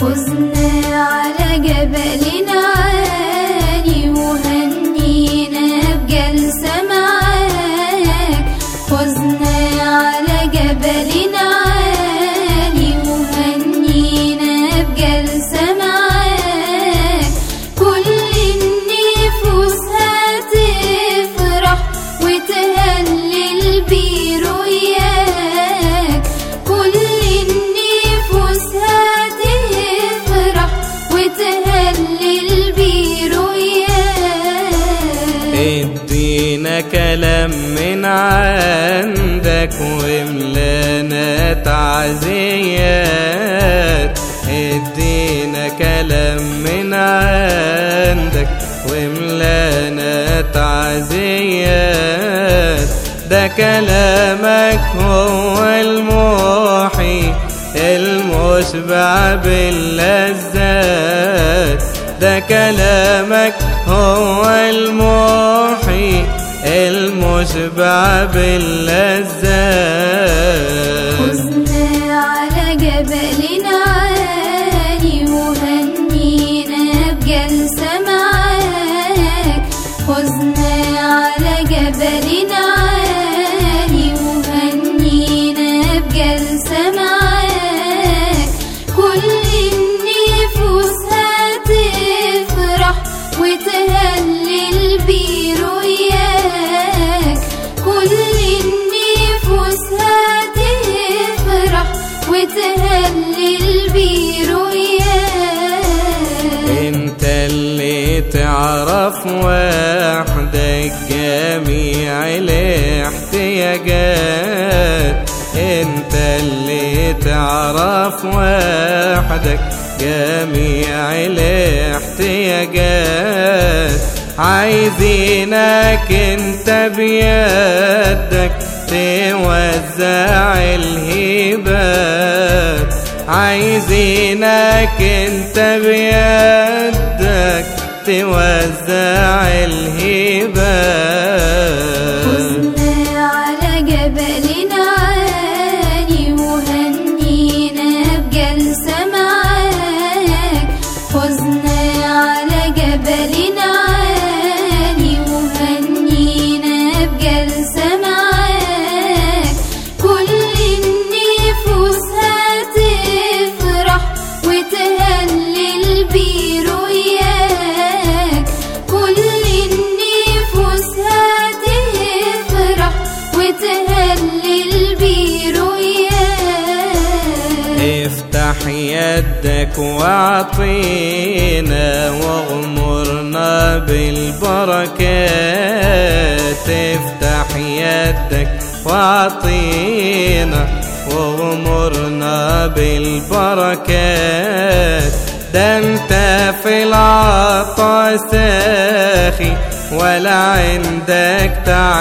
فزنا على جبل عالي وهنينا بجلسة معاك فزنا على جبل عالي وهنينا بجلسة معاك كل النفوس هتفرح وتهلل برؤياك كل النفوس هتفرح وتهلل برؤياك ادينا كلام من عندك وملانا تعزيات ادينا كلام من عندك وملانا تعزيات ده كلامك هو الموحي المشبع باللذات ده كلامك هو الموحي المشبع باللذات فزنا على جبل عالي وهنينا بجلسة معاك فزنا على جبل عالي وهنينا بجلسة معاك كل النفوس هتفرح وتهلل برؤياك كل النفوس هتفرح وتهلل برؤياك انت اللي تعرف وحدك جميع الاحتياجات انت اللي تعرف وحدك جميع الاحتياجات عايزينك انت بيدك توزع الهبات عايزينك انت بيدك توزع الهبات فزنا على جبل عالي وهنينا بجلسة معاك فزنا على جبل عالي وهنينا بجلسة معاك كل النفوس هتفرح وتهلل برؤياك كل النفوس هتفرح وتهلل برؤياك افتح يدك واعطينا واغمرنا بالبركات افتح يدك واعطينا واغمرنا بالبركات ده انت في العطا ساخي ولا عندك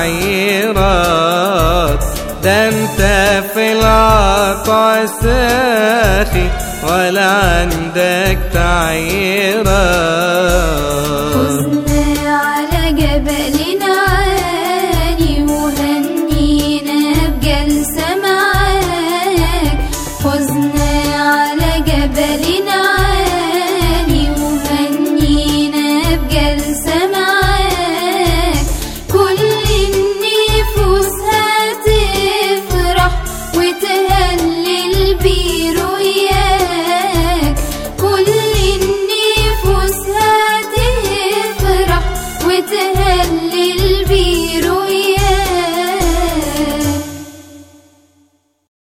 تعييرات ده انت في العطا ساخي ولا عندك تعييرات